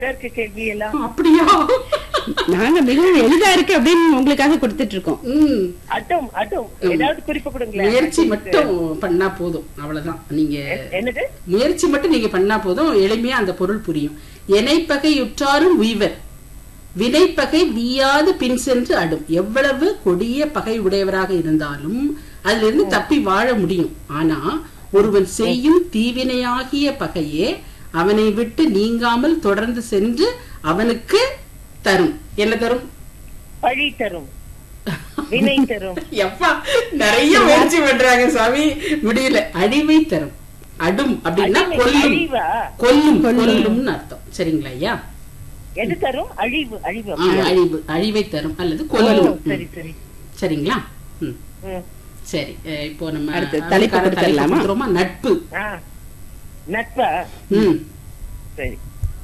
இருக்கு கேள்வி எல்லாம் அப்படியா நாங்க மிகவும் எளிதா இருக்கு அப்படின்னு உங்களுக்காக கொடுத்துட்டு இருக்கோம் ம் அட்டும் அட்டும் ஏதாவது குறிப்பு கொடுங்களேன் முயற்சி மட்டும் பண்ணா போதும் அவ்வளவுதான் நீங்க என்னது முயற்சி மட்டும் நீங்க பண்ணா போதும் எளிமையா அந்த பொருள் புரியும் எனைப்பகையுற்றாரும் உய்வர் வினைப்பகை வீயாது பின் சென்று அடும் எவ்வளவு கொடிய பகை உடையவராக இருந்தாலும் அதுல இருந்து தப்பி வாழ முடியும் ஆனா ஒருவன் செய்யும் தீவினையாகிய பகையே அவனை விட்டு நீங்காமல் தொடர்ந்து சென்று அவனுக்கு தரும் என்ன தரும் பழி தரும் வினை தரும் எப்பா நிறைய முயற்சி பண்றாங்க சாமி முடியல அழிவை தரும் அடும் அப்படின்னா அழிவை- கொல்லும் அழிவா? கொல்லும் கொல்லும்னு அர்த்தம் சரிங்களா ஐயா எது தரும் அழிவு அழிவு ஆ, அழிவு அழிவை தரும் அல்லது ஓ, கொல்லும் சரி சரி சரிங்களா ம், ம். சரி அஹ், இப்போ நம்ம அடுத்து அதுக்கான தலைப்பு கொடுத்துடலாமா? கொடுத்துருவோமா? நட்பு ஆ. நட்பா ம் சரி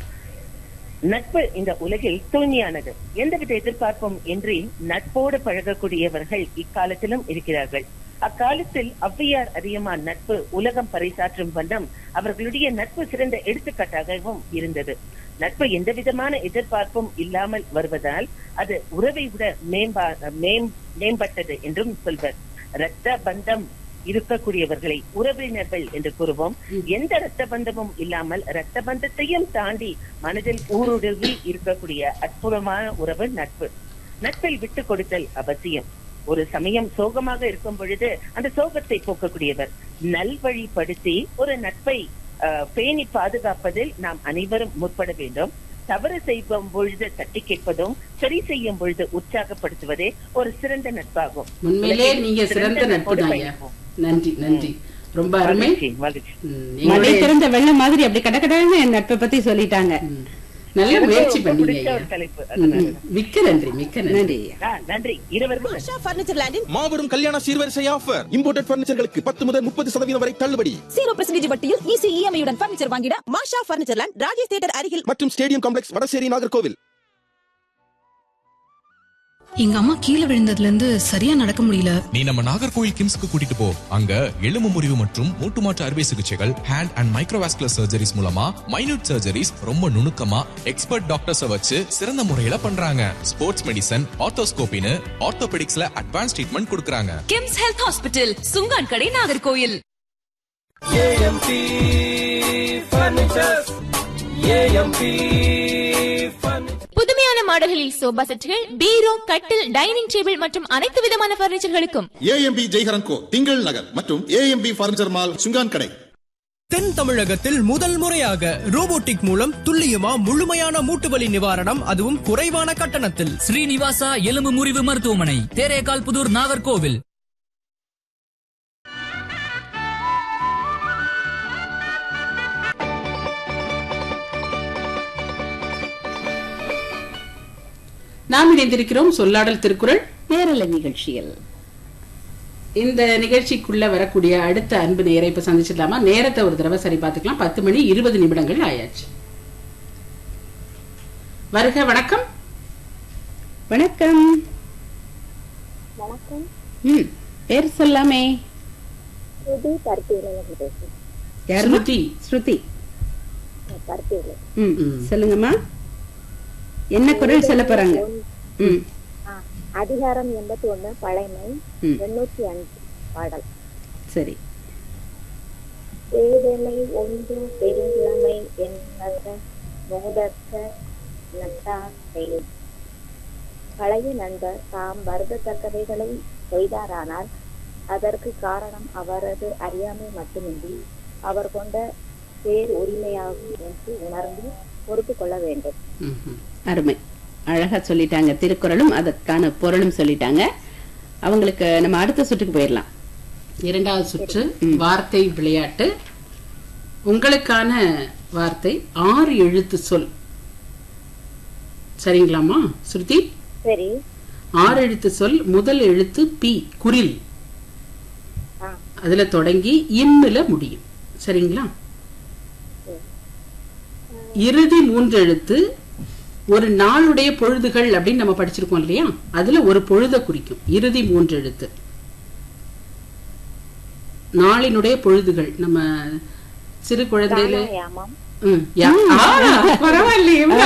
நட்பு இந்த உலகில் தூய்மையானது எந்தவித எதிர்பார்ப்பும் இன்றி நட்போடு பழகக்கூடியவர்கள் இக்காலத்திலும் இருக்கிறார்கள் அக்காலத்தில் ஔவையார் அதியமான் நட்பு உலகம் பறைசாற்றும் வண்ணம் அவர்களுடைய நட்பு சிறந்த எடுத்துக்காட்டாகவும் இருந்தது நட்பு எந்த விதமான எதிர்பார்ப்பும் இல்லாமல் வருவதால் அது உறவை விட மேம்பா மேம் மேம்பட்டது என்றும் சொல்வர் இரத்த பந்தம் இருக்கக்கூடியவர்களை உறவினர்கள் என்று கூறுவோம் எந்த இரத்த பந்தமும் இல்லாமல் இரத்த பந்தத்தையும் தாண்டி மனதில் ஊடுருவி இருக்கக்கூடிய அற்புதமான உறவு நட்பு நட்பை விட்டு கொடுத்தல் அவசியம் ஒரு சமயம் சோகமாக இருக்கும் பொழுது அந்த சோகத்தை போக்கக்கூடியவர் நல்வழிப்படுத்தி ஒரு நட்பை ஆஹ், பேணி பாதுகாப்பதில் நாம் அனைவரும் முற்பட வேண்டும் தவறு செய்யும் பொழுது தட்டி கேட்பதும் சரி செய்யும் பொழுது உற்சாகப்படுத்துவதே ஒரு சிறந்த நட்பாகும் உண்மையிலே நீங்க சிறந்த நட்பு நட்போடு தான் ஐயா பயணிப்போம். நன்றி நன்றி ரொம்ப அருமை மகிழ்ச்சி, மகிழ்ச்சி. ம், மழை எங்களுடைய- திறந்த வெள்ளம் மாதிரி அப்படி கடகடன்னு என் நட்பை பத்தி சொல்லிட்டாங்க ம், நல்ல எனக்கு முயற்சி ரொம்ப பண்ணீங்க பிடிச்ச ஐயா ஒரு தலைப்பு ம், அதனால. ம். மிக்க நன்றி மிக்க நன்றி நன்றி ஐயா. ஆ, நன்றி இருவருக்கும் நன்றி. ஆஷா பர்னிச்சர் லேண்டின் மாபெரும் கல்யாண சீர்வரிசை ஆஃபர் இம்போர்ட்டட் பர்னிச்சர்களுக்கு பத்து முதல் முப்பது சதவீதம் வரை தள்ளுபடி சீரோ பிரசன்டேஜ் வட்டியில் ஈஸி இஎம்ஐயுடன் பர்னிச்சர் வாங்கிட Masha furniture land Rajesh theatre அருகில் மற்றும் ஸ்டேடியம் காம்ப்ளெக்ஸ் வடசேரி நாகர்கோவில் எங்க அம்மா கீழே விழுந்ததுல இருந்து சரியா நடக்க முடியல நீ நம்ம நாகர்கோவில் கிம்ஸ்க்கு கூட்டிட்டு போ அங்க எலும்பு முறிவு மற்றும் மூட்டு மாற்று அறுவை சிகிச்சைகள் ஹேண்ட் அண்ட் மைக்ரோவாஸ்குலர் சர்ஜரிஸ் மூலமா மைனூட் சர்ஜரிஸ் ரொம்ப நுணுக்கமா எக்ஸ்பர்ட் டாக்டர்ஸ் வச்சு சிறந்த முறையில பண்றாங்க ஸ்போர்ட்ஸ் மெடிசன் ஆர்த்தோஸ்கோபின்னு ஆர்த்தோபெடிக்ஸ்ல அட்வான்ஸ் ட்ரீட்மெண்ட் கொடுக்கறாங்க கிம்ஸ் ஹெல்த் ஹாஸ்பிட்டல் சுங்கான் கடை நாகர்கோயில் புதுமையான மாடல்களில் சோபா செட்டுகள் பீரோ கட்டில் டைனிங் டேபிள் மற்றும் அனைத்து விதமான பர்னிச்சர்களுக்கும் ஏஎம்பி ஜெய்ஹரன் கோ திங்கள் நகர் மற்றும் ஏஎம்பி பர்னிச்சர் மால் சுங்கான் கடை தென் தமிழகத்தில் முதல் முறையாக ரோபோட்டிக் மூலம் துல்லியமா முழுமையான மூட்டு வலி நிவாரணம் அதுவும் குறைவான கட்டணத்தில் ஸ்ரீனிவாசா எலும்பு முறிவு மருத்துவமனை தேரேகால் புதூர் நாகர்கோவில் நாம் இணைந்திருக்கிறோம் சொல்லாடல் திருக்குறள் நேரல நிகழ்ச்சியில் இந்த நிகழ்ச்சிக்குள்ள வரக்கூடிய அடுத்த அன்பு நேரை இப்ப சந்திச்சிடலாமா நேரத்தை ஒரு தடவை சரி பார்த்துக்கலாம் பத்து மணி இருபது நிமிடங்கள் ஆயாச்சு வருக வணக்கம் வணக்கம் வணக்கம் ம் பேர் சொல்லாமே ஸ்ருதி பருத்தியிலிருந்து பேசுறேன் யாரும்மா? ஸ்ருதி. ஸ்ருதி பருத்தியில ம் சொல்லுங்கம்மா என்ன குரல் சொல்ல போறாங்க ம் அதிகாரம் எண்பத்தி ஒண்ணு பழைமை ம். எண்ணூத்தி அஞ்சு பாடல் சரி ஏதனை ஒன்று பெருங்கிழமை என்பத மோதற்க நட்டாசை பழைய நண்பர் தாம் வருதத்தக்கவைகளை செய்தாரானால் அதற்கு காரணம் அவரது அறியாமை மட்டுமின்றி அவர் கொண்ட பேர் உரிமையாகும் என்று உணர்ந்து பொறுத்து கொள்ள வேண்டும் அருமை அழகா சொல்லிட்டாங்க திருக்குறளும் அதற்கான பொருளும் சொல்லிட்டாங்க அவங்களுக்கு நம்ம அடுத்த சுற்றுக்கு போயிடலாம் இரண்டாவது சுற்று வார்த்தை விளையாட்டு உங்களுக்கான வார்த்தை ஆறு எழுத்து சொல் சரிங்களாமா ஸ்ருதி சரி ஆறு எழுத்து சொல் முதல் எழுத்து பி குரில் ஆ. அதுல தொடங்கி இம்முல முடியும் சரிங்களா இறுதி மூன்று எழுத்து ஒரு நாளுடைய பொழுதுகள் அப்படின்னு நம்ம படிச்சிருக்கோம் இல்லையா அதுல ஒரு பொழுத குறிக்கும் இறுதி மூன்று எழுத்து நாளினுடைய பொழுதுகள் நம்ம சிறு குழந்தையில யாமம் ம், யா- ஆ, பரவாயில்லையே